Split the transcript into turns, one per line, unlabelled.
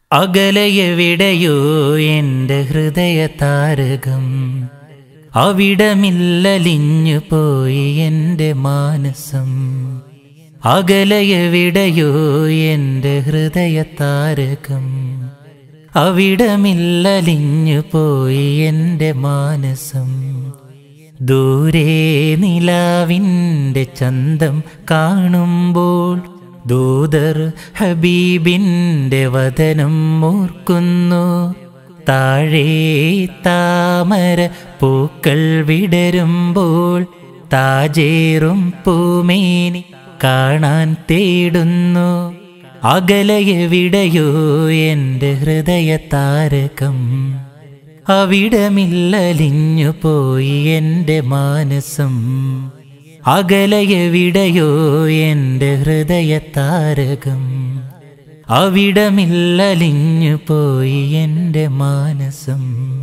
അകലയെവിടെയോ എൻ്റെ ഹൃദയ താരകം അവിടമില്ലലിഞ്ഞു പോയി എൻ്റെ മാനസം അകലയെവിടെയോ എൻ്റെ ഹൃദയ താരകം അവിടമില്ലലിഞ്ഞു പോയി എൻ്റെ മാനസം ദൂരെ നിലാവിൻ്റെ ചന്തം കാണുമ്പോൾ ദൂതർ ഹബീബിൻ്റെ വദനം ഓർക്കുന്നു താഴെ താമര പൂക്കൾ വിടരുമ്പോൾ താജേറും പൂമേനി കാണാൻ തേടുന്നു അകലയെവിടെയോ എൻ്റെ ഹൃദയ താരകം അവിടമില്ലലിഞ്ഞു പോയി എൻ്റെ മാനസം അകലയെവിടെയോ എൻ്റെ ഹൃദയ താരകം അവിടമില്ലലിഞ്ഞു പോയി എൻ്റെ മാനസം